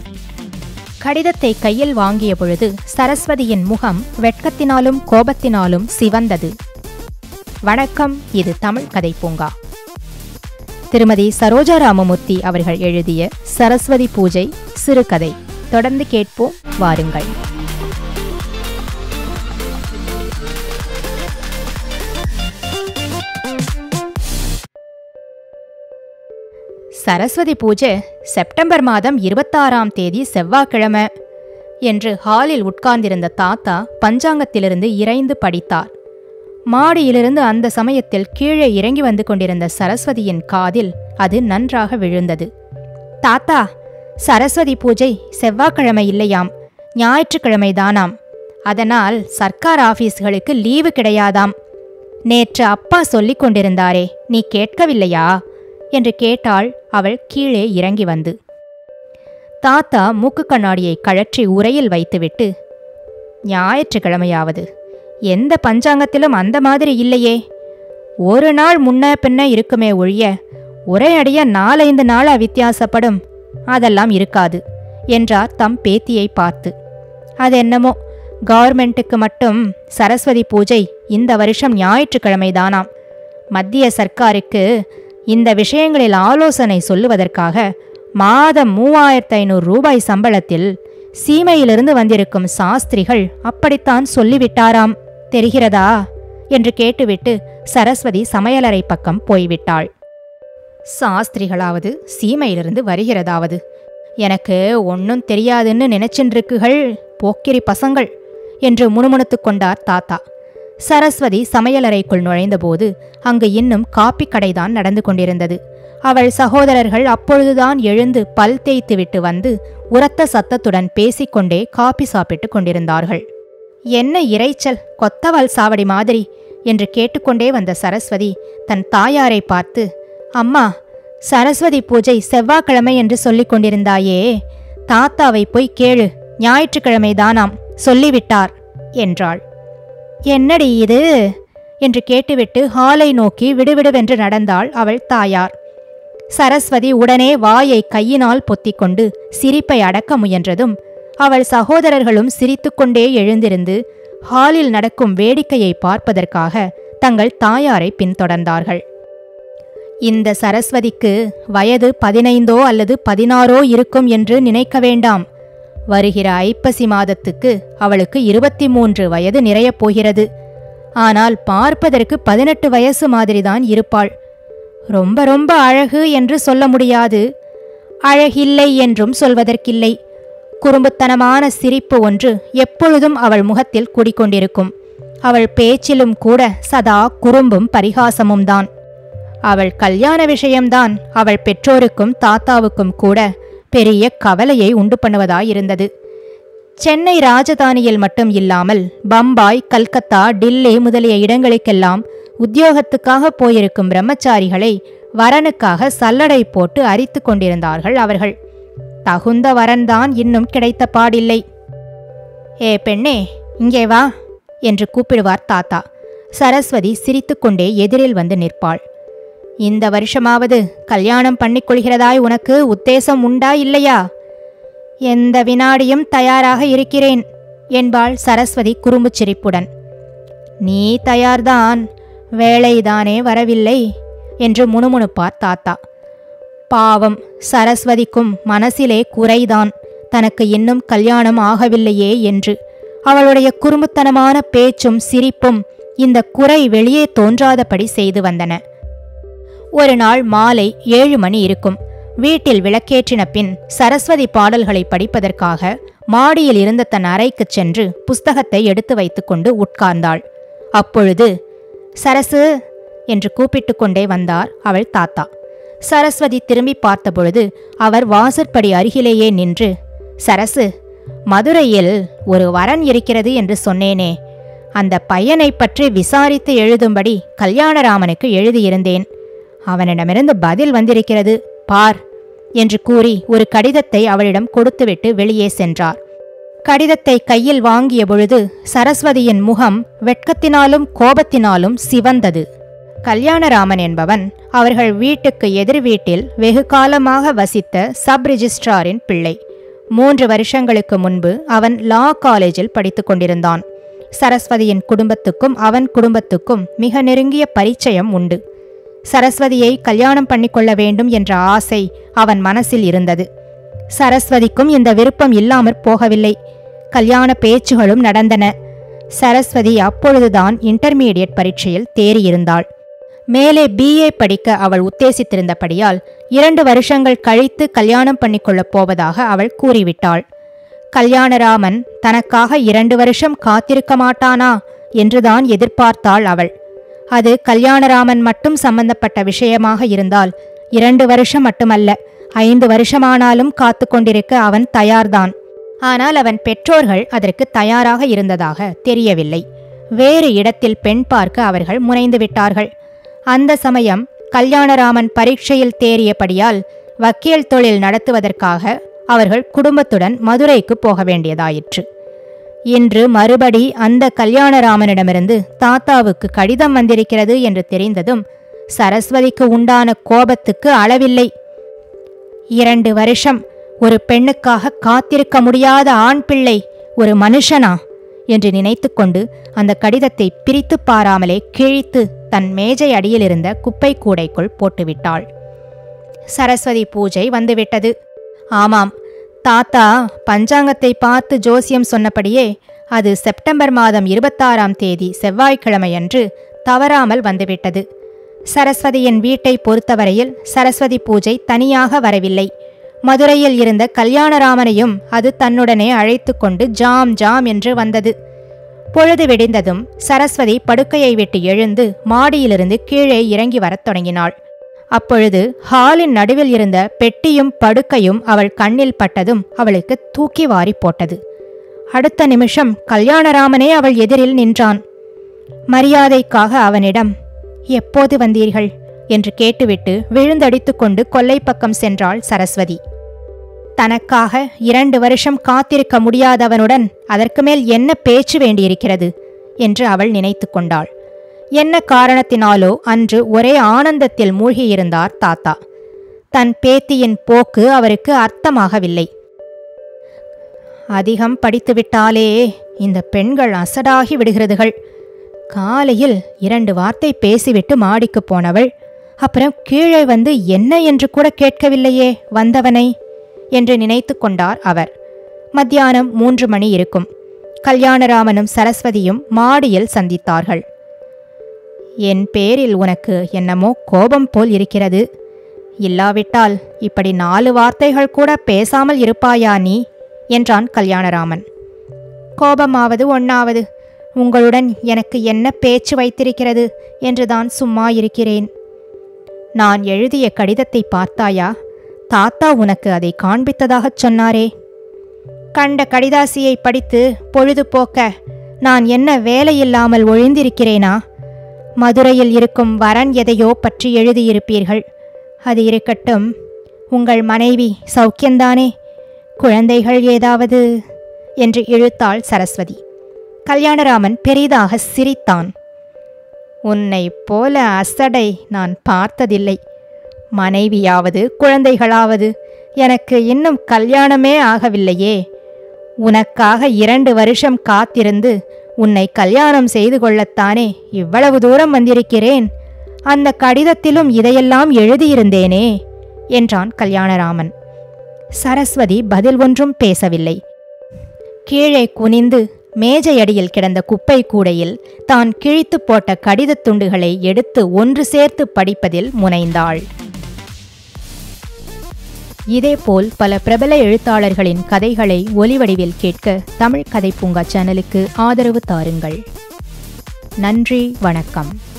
கடிதத்தை கையில் வாங்கிய பொழுது சரஸ்வதியின் முகம் வெட்கத்தினாலும் கோபத்தினாலும் சிவந்தது வணக்கம் இது தமிழ் கதை பூங்கா திருமதி சரோஜா ராமமூர்த்தி அவர்கள் எழுதிய சரஸ்வதி பூஜை சிறுகதை தொடர்ந்து கேட்போம் வாருங்கள் சரஸ்வதி பூஜை செப்டம்பர் மாதம் இருபத்தாறாம் தேதி செவ்வாய்க்கிழமை என்று ஹாலில் உட்கார்ந்திருந்த தாத்தா பஞ்சாங்கத்திலிருந்து இறைந்து படித்தார் மாடியிலிருந்து அந்த சமயத்தில் கீழே இறங்கி வந்து கொண்டிருந்த சரஸ்வதியின் காதில் அது நன்றாக விழுந்தது தாத்தா சரஸ்வதி பூஜை செவ்வாய்க்கிழமை இல்லையாம் ஞாயிற்றுக்கிழமைதானாம் அதனால் சர்க்கார் ஆபீஸ்களுக்கு லீவு கிடையாதாம் நேற்று அப்பா சொல்லிக் கொண்டிருந்தாரே நீ கேட்கவில்லையா என்று கேட்டாள் அவள் கீழே இறங்கி வந்து தாத்தா மூக்கு கண்ணாடியை கழற்றி உரையில் வைத்துவிட்டு ஞாயிற்றுக்கிழமையாவது எந்த பஞ்சாங்கத்திலும் அந்த மாதிரி இல்லையே ஒரு நாள் முன்ன பின்ன இருக்குமே ஒழிய ஒரே அடிய நாலைந்து நாளா வித்தியாசப்படும் அதெல்லாம் இருக்காது என்றார் தம் பேத்தியை பார்த்து அது என்னமோ கவர்மெண்ட்டுக்கு மட்டும் சரஸ்வதி பூஜை இந்த வருஷம் ஞாயிற்றுக்கிழமைதானாம் மத்திய சர்க்காருக்கு இந்த விஷயங்களில் ஆலோசனை சொல்லுவதற்காக மாதம் மூவாயிரத்து ஐநூறு ரூபாய் சம்பளத்தில் சீமையிலிருந்து வந்திருக்கும் சாஸ்திரிகள் அப்படித்தான் சொல்லிவிட்டாராம் தெரிகிறதா என்று கேட்டுவிட்டு சரஸ்வதி சமையலறை பக்கம் போய்விட்டாள் சாஸ்திரிகளாவது சீமையிலிருந்து வருகிறதாவது எனக்கு ஒன்னும் தெரியாதுன்னு நினைச்சின்றிருக்குகள் போக்கிரி பசங்கள் என்று முணுமுணுத்துக் கொண்டார் தாத்தா சரஸ்வதி சமையலறைக்குள் நுழைந்தபோது அங்கு இன்னும் காப்பி கடைதான் நடந்து கொண்டிருந்தது அவள் சகோதரர்கள் அப்பொழுதுதான் எழுந்து பல் தேய்த்துவிட்டு வந்து உரத்த சத்தத்துடன் பேசிக்கொண்டே காப்பி சாப்பிட்டுக் கொண்டிருந்தார்கள் என்ன இரைச்சல் கொத்தவால் சாவடி மாதிரி என்று கேட்டுக்கொண்டே வந்த சரஸ்வதி தன் தாயாரை பார்த்து அம்மா சரஸ்வதி பூஜை செவ்வாய்க்கிழமை என்று சொல்லிக் கொண்டிருந்தாயே தாத்தாவை போய் கேளு ஞாயிற்றுக்கிழமை தானாம் சொல்லிவிட்டார் என்றாள் என்னடி இது என்று கேட்டுவிட்டு ஹாலை நோக்கி விடுவிடுவென்று நடந்தாள் அவள் தாயார் சரஸ்வதி உடனே வாயை கையினால் பொத்திக்கொண்டு சிரிப்பை அடக்க முயன்றதும் அவள் சகோதரர்களும் சிரித்துக்கொண்டே எழுந்திருந்து ஹாலில் நடக்கும் வேடிக்கையை பார்ப்பதற்காக தங்கள் தாயாரை பின்தொடர்ந்தார்கள் இந்த சரஸ்வதிக்கு வயது பதினைந்தோ அல்லது பதினாறோ இருக்கும் என்று நினைக்க வேண்டாம் வருகிற ஐப்பசி மாதத்துக்கு அவளுக்கு இருபத்தி மூன்று வயது நிறையப் போகிறது ஆனால் பார்ப்பதற்கு பதினெட்டு வயசு மாதிரிதான் இருப்பாள் ரொம்ப ரொம்ப அழகு என்று சொல்ல முடியாது அழகில்லை என்றும் சொல்வதற்கில்லை குறும்புத்தனமான சிரிப்பு ஒன்று எப்பொழுதும் அவள் முகத்தில் குடிக்கொண்டிருக்கும் அவள் பேச்சிலும் கூட சதா குறும்பும் பரிகாசமும் தான் அவள் கல்யாண விஷயம்தான் அவள் பெற்றோருக்கும் தாத்தாவுக்கும் கூட பெரிய கவலையை உண்டு பண்ணுவதாயிருந்தது சென்னை ராஜதானியில் மட்டும் இல்லாமல் பம்பாய் கல்கத்தா டில்லி முதலிய இடங்களுக்கெல்லாம் உத்தியோகத்துக்காக போயிருக்கும் பிரம்மச்சாரிகளை வரனுக்காக சல்லடை போட்டு அரித்து கொண்டிருந்தார்கள் அவர்கள் தகுந்த வரன்தான் இன்னும் கிடைத்த பாடில்லை ஏ பெண்ணே இங்கே வா என்று கூப்பிடுவார் தாத்தா சரஸ்வதி சிரித்துக்கொண்டே எதிரில் வந்து நிற்பாள் இந்த வருஷமாவது கல்யாணம் பண்ணிக்கொள்கிறதாய் உனக்கு உத்தேசம் உண்டா இல்லையா எந்த வினாடியும் தயாராக இருக்கிறேன் என்பாள் சரஸ்வதி குறும்புச் சிரிப்புடன் நீ தயார்தான் வேலைதானே வரவில்லை என்று முணுமுணுப்பார் தாத்தா பாவம் சரஸ்வதிக்கும் மனசிலே குறைதான் தனக்கு இன்னும் கல்யாணம் ஆகவில்லையே என்று அவளுடைய குறும்புத்தனமான பேச்சும் சிரிப்பும் இந்த குறை வெளியே தோன்றாதபடி செய்து வந்தன ஒரு நாள் மாலை ஏழு மணி இருக்கும் வீட்டில் விளக்கேற்றின பின் சரஸ்வதி பாடல்களை படிப்பதற்காக மாடியில் இருந்த தன் அறைக்குச் சென்று புஸ்தகத்தை எடுத்து வைத்துக்கொண்டு உட்கார்ந்தாள் அப்பொழுது சரசு என்று கூப்பிட்டு கொண்டே வந்தார் அவள் தாத்தா சரஸ்வதி திரும்பி பார்த்தபொழுது அவர் வாசற்படி அருகிலேயே நின்று சரசு மதுரையில் ஒரு வரன் இருக்கிறது என்று சொன்னேனே அந்த பையனைப் பற்றி விசாரித்து எழுதும்படி கல்யாணராமனுக்கு எழுதியிருந்தேன் அவனிடமிருந்து பதில் வந்திருக்கிறது பார் என்று கூறி ஒரு கடிதத்தை அவளிடம் கொடுத்துவிட்டு வெளியே சென்றார் கடிதத்தை கையில் வாங்கிய பொழுது சரஸ்வதியின் முகம் வெட்கத்தினாலும் கோபத்தினாலும் சிவந்தது கல்யாணராமன் என்பவன் அவர்கள் வீட்டுக்கு எதிர் வீட்டில் வெகு காலமாக வசித்த சப் ரிஜிஸ்ட்ராரின் பிள்ளை மூன்று வருஷங்களுக்கு முன்பு அவன் லா காலேஜில் படித்துக் கொண்டிருந்தான் சரஸ்வதியின் குடும்பத்துக்கும் அவன் குடும்பத்துக்கும் மிக நெருங்கிய பரிச்சயம் உண்டு சரஸ்வதியை கல்யாணம் பண்ணிக்கொள்ள வேண்டும் என்ற ஆசை அவன் மனசில் இருந்தது சரஸ்வதிக்கும் இந்த விருப்பம் இல்லாமற் போகவில்லை கல்யாண பேச்சுகளும் நடந்தன சரஸ்வதி அப்பொழுதுதான் இன்டர்மீடியட் பரீட்சையில் தேறியிருந்தாள் மேலே பிஏ படிக்க அவள் உத்தேசித்திருந்தபடியால் இரண்டு வருஷங்கள் கழித்து கல்யாணம் பண்ணிக்கொள்ளப் போவதாக அவள் கூறிவிட்டாள் கல்யாணராமன் தனக்காக இரண்டு வருஷம் காத்திருக்க மாட்டானா என்றுதான் எதிர்பார்த்தாள் அவள் அது கல்யாணராமன் மட்டும் சம்பந்தப்பட்ட விஷயமாக இருந்தால் இரண்டு வருஷம் மட்டுமல்ல ஐந்து வருஷமானாலும் காத்து கொண்டிருக்க அவன் தயார்தான் ஆனால் அவன் பெற்றோர்கள் அதற்கு தயாராக இருந்ததாக தெரியவில்லை வேறு இடத்தில் பெண் பார்க்க அவர்கள் முனைந்து விட்டார்கள் அந்த சமயம் கல்யாணராமன் பரீட்சையில் தேறியபடியால் வக்கீல் தொழில் நடத்துவதற்காக அவர்கள் குடும்பத்துடன் மதுரைக்கு போக வேண்டியதாயிற்று இன்று மறுபடி அந்த கல்யாணராமனிடமிருந்து தாத்தாவுக்கு கடிதம் வந்திருக்கிறது என்று தெரிந்ததும் சரஸ்வதிக்கு உண்டான கோபத்துக்கு அளவில்லை இரண்டு வருஷம் ஒரு பெண்ணுக்காக காத்திருக்க முடியாத ஆண் பிள்ளை ஒரு மனுஷனா என்று நினைத்துக்கொண்டு அந்த கடிதத்தை பிரித்து பாராமலே கிழித்து தன் மேஜை அடியிலிருந்த குப்பை கூடைக்குள் போட்டுவிட்டாள் சரஸ்வதி பூஜை வந்துவிட்டது ஆமாம் தாத்தா பஞ்சாங்கத்தை பார்த்து ஜோசியம் சொன்னபடியே அது செப்டம்பர் மாதம் இருபத்தாறாம் தேதி செவ்வாய்க்கிழமையன்று தவறாமல் வந்துவிட்டது சரஸ்வதியின் வீட்டை பொறுத்தவரையில் சரஸ்வதி பூஜை தனியாக வரவில்லை மதுரையில் இருந்த கல்யாணராமனையும் அது தன்னுடனே அழைத்து கொண்டு ஜாம் ஜாம் என்று வந்தது பொழுது விடிந்ததும் சரஸ்வதி படுக்கையை விட்டு எழுந்து மாடியிலிருந்து கீழே இறங்கி வரத் தொடங்கினாள் அப்பொழுது ஹாலின் நடுவில் இருந்த பெட்டியும் படுக்கையும் அவள் கண்ணில் பட்டதும் அவளுக்கு தூக்கி வாரி போட்டது அடுத்த நிமிஷம் கல்யாணராமனே அவள் எதிரில் நின்றான் மரியாதைக்காக அவனிடம் எப்போது வந்தீர்கள் என்று கேட்டுவிட்டு விழுந்தடித்துக் கொண்டு கொல்லை பக்கம் சென்றாள் சரஸ்வதி தனக்காக இரண்டு வருஷம் காத்திருக்க முடியாதவனுடன் அதற்கு மேல் என்ன பேச்சு வேண்டியிருக்கிறது என்று அவள் நினைத்து கொண்டாள் என்ன காரணத்தினாலோ அன்று ஒரே ஆனந்தத்தில் மூழ்கியிருந்தார் தாத்தா தன் பேத்தியின் போக்கு அவருக்கு அர்த்தமாகவில்லை அதிகம் படித்துவிட்டாலே இந்த பெண்கள் அசடாகி விடுகிறதுகள் காலையில் இரண்டு வார்த்தை பேசிவிட்டு மாடிக்கு போனவள் அப்புறம் கீழே வந்து என்ன என்று கூட கேட்கவில்லையே வந்தவனை என்று நினைத்து கொண்டார் அவர் மத்தியானம் மூன்று மணி இருக்கும் கல்யாணராமனும் சரஸ்வதியும் மாடியில் சந்தித்தார்கள் என் பேரில் உனக்கு என்னமோ கோபம் போல் இருக்கிறது இல்லாவிட்டால் இப்படி நாலு வார்த்தைகள் கூட பேசாமல் இருப்பாயா நீ என்றான் கல்யாணராமன் கோபமாவது ஒண்ணாவது உங்களுடன் எனக்கு என்ன பேச்சு வைத்திருக்கிறது என்றுதான் சும்மா இருக்கிறேன் நான் எழுதிய கடிதத்தை பார்த்தாயா தாத்தா உனக்கு அதை காண்பித்ததாகச் சொன்னாரே கண்ட கடிதாசியை படித்து பொழுது போக்க நான் என்ன வேலையில்லாமல் ஒழிந்திருக்கிறேனா மதுரையில் இருக்கும் வரன் எதையோ பற்றி எழுதியிருப்பீர்கள் அது இருக்கட்டும் உங்கள் மனைவி சௌக்கியந்தானே குழந்தைகள் ஏதாவது என்று இழுத்தாள் சரஸ்வதி கல்யாணராமன் பெரிதாக சிரித்தான் உன்னை போல அசடை நான் பார்த்ததில்லை மனைவியாவது குழந்தைகளாவது எனக்கு இன்னும் கல்யாணமே ஆகவில்லையே உனக்காக இரண்டு வருஷம் காத்திருந்து உன்னை கல்யாணம் செய்து கொள்ளத்தானே இவ்வளவு தூரம் வந்திருக்கிறேன் அந்த கடிதத்திலும் இதையெல்லாம் எழுதியிருந்தேனே என்றான் கல்யாணராமன் சரஸ்வதி பதில் ஒன்றும் பேசவில்லை கீழே குனிந்து மேஜையடியில் கிடந்த குப்பை கூடையில் தான் கிழித்து போட்ட கடிதத் துண்டுகளை எடுத்து ஒன்று சேர்த்து படிப்பதில் முனைந்தாள் இதேபோல் பல பிரபல எழுத்தாளர்களின் கதைகளை ஒலிவடிவில் கேட்க தமிழ் கதை பூங்கா சேனலுக்கு ஆதரவு தாருங்கள் நன்றி வணக்கம்